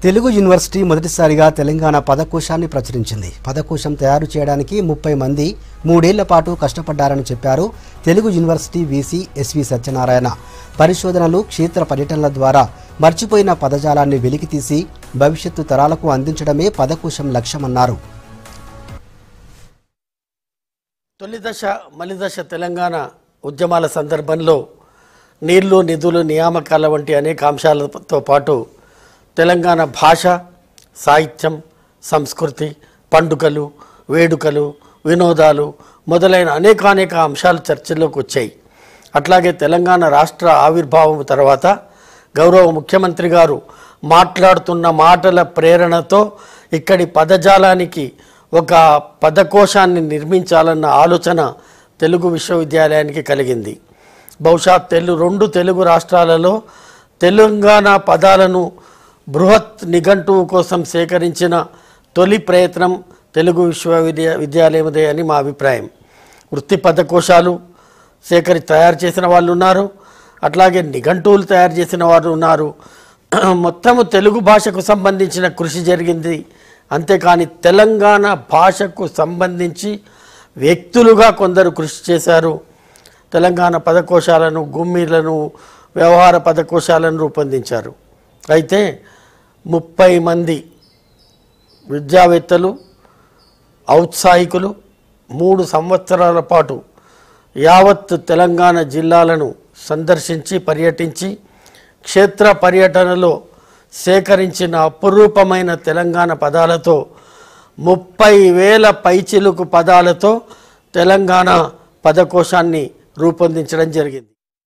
Telugu university మొదటిసారిగా తెలంగాణ పదకోశాన్ని ప్రచురించింది పదకోశం తయారు చేయడానికి ముప్పై మంది మూడేళ్ల పాటు కష్టపడ్డారని చెప్పారు Telugu university VC SV Satyanarayana పరిశోధనలు క్షేత్ర పర్యటనల ద్వారా మర్చిపోయిన పదజాలాన్ని వెలికితీసి భవిష్యత్తు తరాలకు అందించడమే పదకోశం లక్ష్యమన్నారు తొలి దశ మలి దశ తెలంగాణ ఉద్యమాల సందర్భంలో నీళ్లు నిధులు నియామకాల వంటి అనేక అంశాలతో పాటు తెలంగాణ భాష సాహిత్యం సంస్కృతి పండుగలు వేడుకలు వినోదాలు మొదలైన అనేకానేక అంశాలు చర్చల్లోకి వచ్చాయి అట్లాగే తెలంగాణ రాష్ట్ర ఆవిర్భావం తర్వాత గౌరవ ముఖ్యమంత్రి గారు మాట్లాడుతున్న మాటల ప్రేరణతో ఇక్కడి పదజాలానికి ఒక పదకోశాన్ని నిర్మించాలన్న ఆలోచన తెలుగు విశ్వవిద్యాలయానికి కలిగింది బహుశా తెలు రెండు తెలుగు రాష్ట్రాలలో తెలంగాణ పదాలను బృహత్ నిఘంటువు కోసం సేకరించిన తొలి ప్రయత్నం తెలుగు విశ్వవిద్యా విద్యాలయదే అని మా అభిప్రాయం వృత్తి పదకోశాలు సేకరి తయారు చేసిన వాళ్ళు ఉన్నారు అట్లాగే నిఘంటువులు తయారు చేసిన వారు ఉన్నారు మొత్తము తెలుగు భాషకు సంబంధించిన కృషి జరిగింది అంతేకాని తెలంగాణ భాషకు సంబంధించి వ్యక్తులుగా కొందరు కృషి చేశారు తెలంగాణ పదకోశాలను గుమ్మిలను వ్యవహార పదకోశాలను రూపొందించారు అయితే ముప్పై మంది విద్యావేత్తలు ఔత్సాహికులు మూడు సంవత్సరాల పాటు యావత్ తెలంగాణ జిల్లాలను సందర్శించి పర్యటించి క్షేత్ర పర్యటనలో సేకరించిన అపురూపమైన తెలంగాణ పదాలతో ముప్పై వేల పైచిలుకు పదాలతో తెలంగాణ పదకోశాన్ని రూపొందించడం జరిగింది